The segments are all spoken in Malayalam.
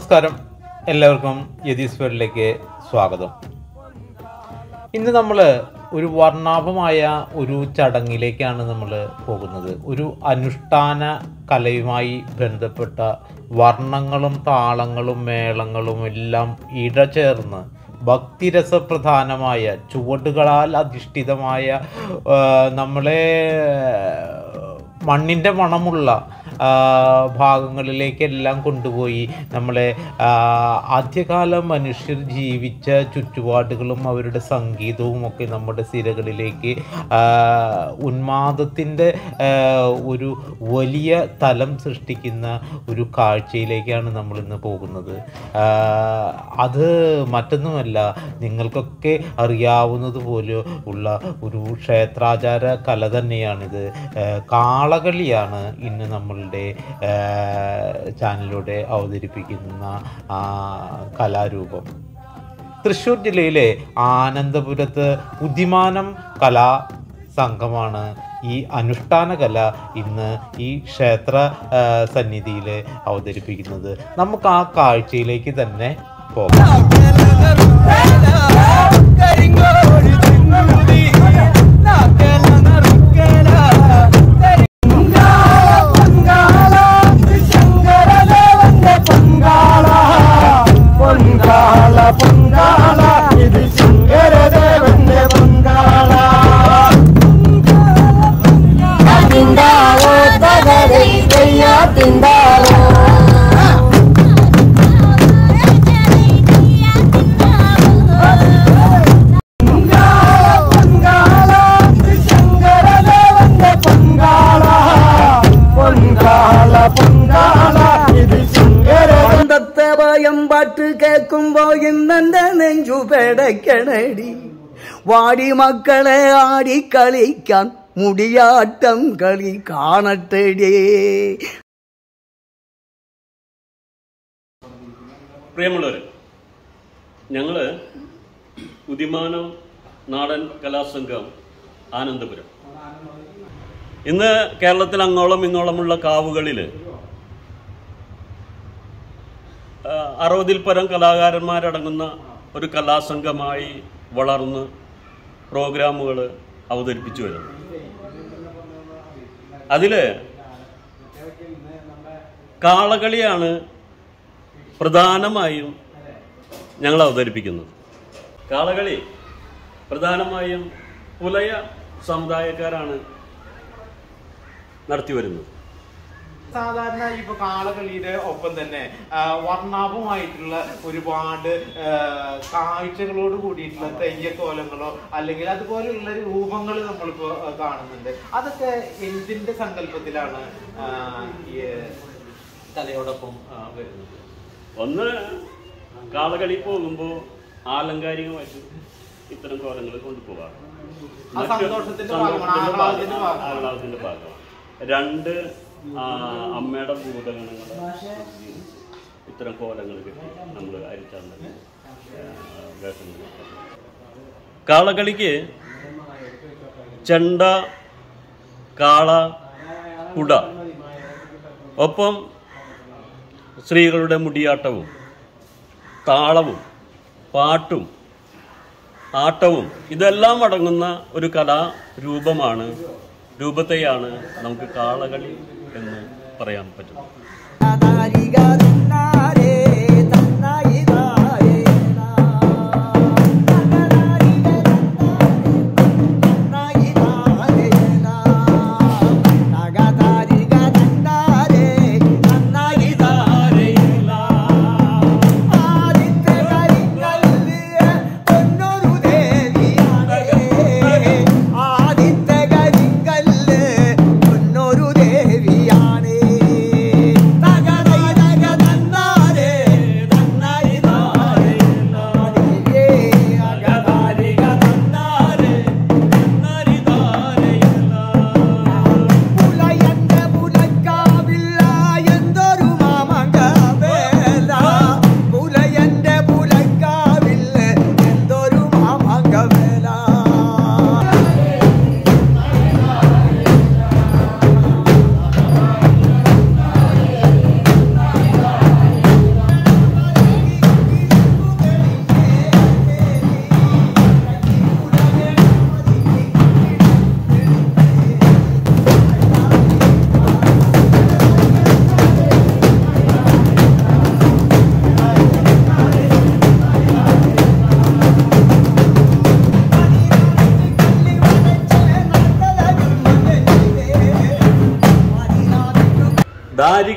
നമസ്കാരം എല്ലാവർക്കും യതീസ് വേൾഡിലേക്ക് സ്വാഗതം ഇന്ന് നമ്മൾ ഒരു വർണ്ണാഭമായ ഒരു ചടങ്ങിലേക്കാണ് നമ്മൾ പോകുന്നത് ഒരു അനുഷ്ഠാന കലയുമായി ബന്ധപ്പെട്ട വർണ്ണങ്ങളും താളങ്ങളും മേളങ്ങളും എല്ലാം ഇടചേർന്ന് ഭക്തിരസപ്രധാനമായ ചുവടുകളാൽ അധിഷ്ഠിതമായ ആ, നമ്മളെ മണ്ണിൻ്റെ മണമുള്ള ആ, ഭാഗങ്ങളിലേക്കെല്ലാം കൊണ്ടുപോയി നമ്മളെ ആ, ആദ്യകാല മനുഷ്യർ ജീവിച്ച ചുറ്റുപാടുകളും അവരുടെ സംഗീതവും ഒക്കെ നമ്മുടെ സിരകളിലേക്ക് ആ, ഉന്മാദത്തിൻ്റെ ആ, ഒരു വലിയ തലം സൃഷ്ടിക്കുന്ന ഒരു കാഴ്ചയിലേക്കാണ് നമ്മൾ ഇന്ന് പോകുന്നത് ആ, അത് മറ്റൊന്നുമല്ല നിങ്ങൾക്കൊക്കെ അറിയാവുന്നത് പോലെ ഉള്ള ഒരു ക്ഷേത്രാചാര കല തന്നെയാണിത് ആ, കാളകളിയാണ് ഇന്ന് നമ്മളുടെ ആ, ചാനലിലൂടെ അവതരിപ്പിക്കുന്ന ആ, കലാരൂപം തൃശ്ശൂർ ജില്ലയിലെ ആനന്ദപുരത്ത് ഉദിമാനം കലാ സംഘമാണ് ഈ അനുഷ്ഠാന കല ഇന്ന് ഈ ക്ഷേത്ര ആ, സന്നിധിയിൽ അവതരിപ്പിക്കുന്നത് നമുക്ക് ആ കാഴ്ചയിലേക്ക് തന്നെ പോകാം പൊങ്കാള പൊങ്കാള ഇത് ശങ്കരദേവന്റെ പൊങ്കാള തിണ്ടാവോ തകരെ കയ്യാ തിണ്ടാവോ പൊങ്കാള ഇത് ശങ്കരദേവന്റെ പൊങ്കാള പൊങ്കാള പൊങ്കാള ഇത് ശങ്കര അന്തത്തെ ഭയം പാട്ട് കേൾക്കുമ്പോ ഇന്നെന്റെ നെഞ്ചു പെടക്കണടി വാടി മക്കളെ ആടി കളിക്കാൻ മുടിയാട്ടം കളി കാണട്ടടേ പ്രിയമുള്ളവരെ ഞങ്ങൾ ഉദിമാനം നാടൻ കലാസംഘം ആനന്ദപുരം ഇന്ന് കേരളത്തിൽ അങ്ങോളം ഇങ്ങോളമുള്ള കാവുകളിൽ അറുപതിൽ പരം കലാകാരന്മാരടങ്ങുന്ന ഒരു കലാസംഘമായി വളർന്ന് പ്രോഗ്രാമുകൾ അവതരിപ്പിച്ചു വരുന്നു അതിൽ കാളകളിയാണ് പ്രധാനമായും ഞങ്ങൾ അവതരിപ്പിക്കുന്നത് കാളകളി പ്രധാനമായും പുലയ സമുദായക്കാരാണ് നടത്തി വരുന്നത് സാധാരണ ഇപ്പൊ കാളകളിയുടെ ഒപ്പം തന്നെ ആ, വർണ്ണാഭമായിട്ടുള്ള ഒരുപാട് ആ, കാഴ്ചകളോട് കൂടിയിട്ടുള്ള തെയ്യക്കോലങ്ങളോ അല്ലെങ്കിൽ അതുപോലെയുള്ള രൂപങ്ങൾ നമ്മളിപ്പോ ആ, കാണുന്നുണ്ട് അതൊക്കെ എന്തിന്റെ സങ്കല്പത്തിലാണ് ആ, ഈ കലയോടൊപ്പം ആ, വരുന്നത് ഒന്ന് കാളകളി പോകുമ്പോൾ ആലങ്കാരികമായിട്ട് ഇത്തരം കോലങ്ങൾ കൊണ്ടുപോകാം ആ സന്തോഷത്തിന്റെ ഭാഗമാണ്, ആഹ്ലാദത്തിന്റെ ഭാഗമാണ്. ആഹ്ലാദത്തിന്റെ ഭാഗമാണ് രണ്ട് ആ, അമ്മയുടെ ഭൂതഗണങ്ങൾ ഇത്തരം കോലങ്ങൾ കെട്ടി നമ്മൾ അരിച്ചാണ്ട് വേഷം കെട്ടും. കാളകളിക്ക് ചെണ്ട കാള കുട ഒപ്പം സ്ത്രീകളുടെ മുടിയാട്ടവും താളവും പാട്ടും ആട്ടവും ഇതെല്ലാം അടങ്ങുന്ന ഒരു കലാരൂപമാണ് രൂപത്തെയാണ് നമുക്ക് കാളകളി എന്ന് പറയാൻ പറ്റുന്നത് ദേവിയാണ് തകരൈ തക തന്നാ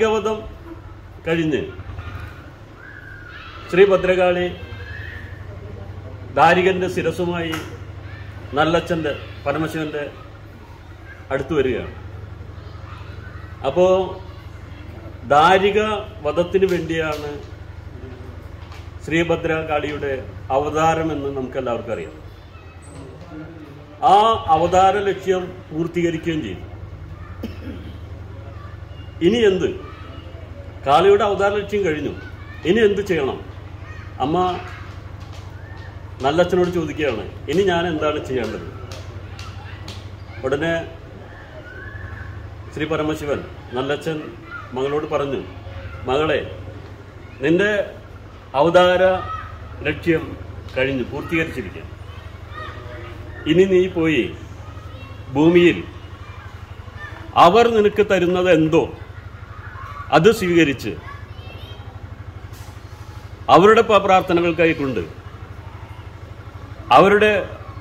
ദാരികവധം കഴിഞ്ഞ് ശ്രീ ഭദ്രകാളി ദാരികന്റെ ശിരസുമായി നല്ലച്ഛൻ്റെ പരമശിവന്റെ അടുത്ത് വരികയാണ് അപ്പോൾ ദാരിക വധത്തിന് വേണ്ടിയാണ് ശ്രീഭദ്രകാളിയുടെ അവതാരമെന്ന് നമുക്ക് എല്ലാവർക്കും അറിയാം ആ അവതാര ലക്ഷ്യം പൂർത്തീകരിക്കുകയും ചെയ്തു ഇനി എന്ത് കാളിയുടെ അവതാര ലക്ഷ്യം കഴിഞ്ഞു ഇനി എന്ത് ചെയ്യണം അമ്മ നല്ലച്ഛനോട് ചോദിക്കുകയാണ് ഇനി ഞാൻ എന്താണ് ചെയ്യേണ്ടത് ഉടനെ ശ്രീ പരമശിവൻ നല്ലച്ഛൻ മകളോട് പറഞ്ഞു മകളെ നിന്റെ അവതാര ലക്ഷ്യം കഴിഞ്ഞു പൂർത്തീകരിച്ചിരിക്കുക ഇനി നീ പോയി ഭൂമിയിൽ അവർ നിനക്ക് തരുന്നത് എന്തോ അത് സ്വീകരിച്ച് അവരുടെ പ- പ്രാർത്ഥനകൾ കൈക്കൊണ്ട് അവരുടെ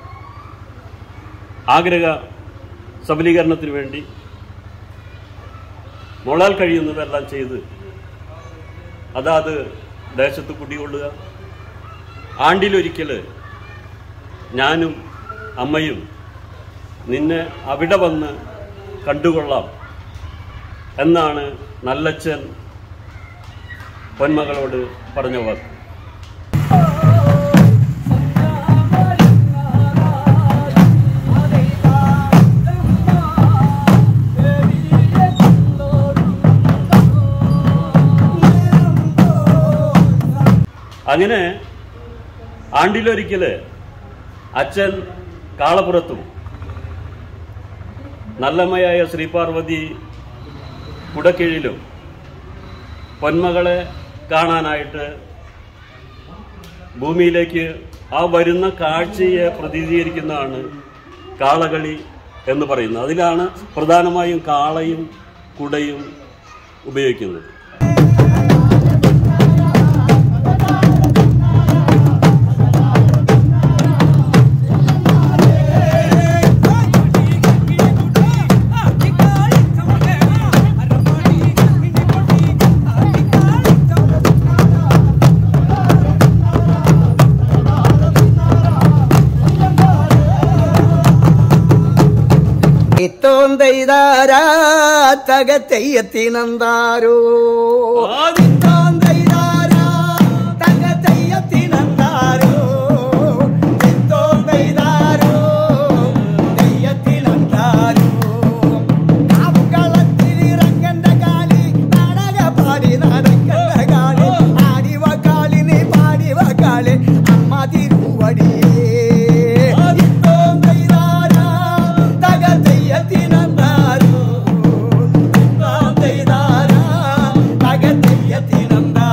ആഗ്രഹ സബലീകരണത്തിന് വേണ്ടി മോളാൽ കഴിയുന്നതെല്ലാം ചെയ്ത് അതാത് ദേശത്ത് കുടികൊള്ളുക ആണ്ടിലൊരിക്കൽ ഞാനും അമ്മയും നിന്നെ അവിടെ വന്ന് കണ്ടുകൊള്ളാം എന്നാണ് നല്ലച്ഛൻ പൊന്മകളോട് പറഞ്ഞ വാക്ക് അങ്ങനെ ആണ്ടിലൊരിക്കല് അച്ഛൻ കാളപ്പുറത്തും നല്ലമ്മയായ ശ്രീപാർവതി കുടക്കീഴിലും പൊന്മകളെ കാണാനായിട്ട് ഭൂമിയിലേക്ക് ആ വരുന്ന കാഴ്ചയെ പ്രതിനിധീകരിക്കുന്നതാണ് കാളകളി എന്ന് പറയുന്നത് അതിലാണ് പ്രധാനമായും കാളയും കുടയും ഉപയോഗിക്കുന്നത് ഇത്തോന്തൈതാരാ തകത്തെയ്യത്തിനന്താരോ ഇത്തോന്തൈതാരാ തകത്തെയ്യത്തിനന്താരോ ഇത്തോന്തൈതാരോ തെയ്യത്തിനന്താരോ കാവുകളത്തിലിറങ്ങണ്ട കാലി നാടകപാടി നടക്കണ്ട കാലി ആടിവ കാലിന് പാടിവ കാലി അമ്മ തിരുവടിയേ ഇത്തോന്തൈതാരാ തകത്തെയ്യത്തിനന്താരോ ഇത്തോന്തൈതാരാ തകത്തെയ്യത്തിനന്താരോ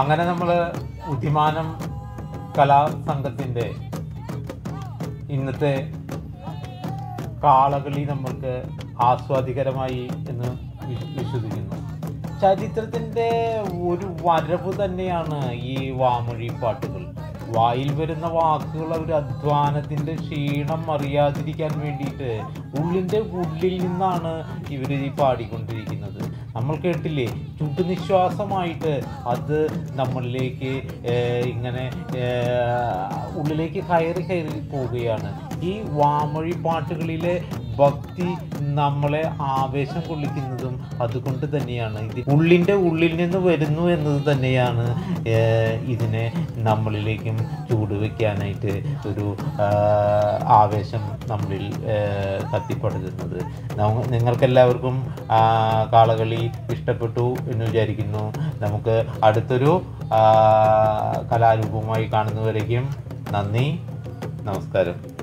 അങ്ങനെ നമ്മൾ ഉദ്യമാനം കലാസംഘത്തിൻ്റെ ഇന്നത്തെ കാളകളി നമ്മൾക്ക് ആസ്വാദികരമായി എന്ന് വി- വിശ്വസിക്കുന്നു ചരിത്രത്തിൻ്റെ ഒരു വരവ് തന്നെയാണ് ഈ വാമൊഴി പാട്ടുകൾ വായിൽ വരുന്ന വാക്കുകൾ ഒരു അധ്വാനത്തിൻ്റെ ക്ഷീണം അറിയാതിരിക്കാൻ വേണ്ടിയിട്ട് ഉള്ളിൻ്റെ ഉള്ളിൽ നിന്നാണ് ഇവർ ഈ പാടിക്കൊണ്ടിരിക്കുന്നത് നമ്മൾ കേട്ടില്ലേ ചുട്ടുനിശ്വാസമായിട്ട് അത് നമ്മളിലേക്ക് ഏഹ്, ഇങ്ങനെ ഏഹ്, ഉള്ളിലേക്ക് കയറി കയറി പോവുകയാണ് ഈ വാമൊഴി പാട്ടുകളിലെ ഭക്തി നമ്മളെ ആവേശം കൊള്ളിക്കുന്നതും അതുകൊണ്ട് തന്നെയാണ് ഇത് ഉള്ളിൻ്റെ ഉള്ളിൽ നിന്ന് വരുന്നു എന്നത് തന്നെയാണ് ഏഹ്, ഇതിനെ നമ്മളിലേക്കും ചൂടുവെക്കാനായിട്ട് ഒരു ആഹ്, ആവേശം നമ്മളിൽ ഏഹ്, കത്തിപ്പടരുന്നത് നമ്മ- നിങ്ങൾക്കെല്ലാവർക്കും ആഹ്, കാളകളി ഇഷ്ടപ്പെട്ടു എന്ന് വിചാരിക്കുന്നു നമുക്ക് അടുത്തൊരു ആഹ്, കലാരൂപമായി കാണുന്നവരേക്കും നന്ദി നമസ്കാരം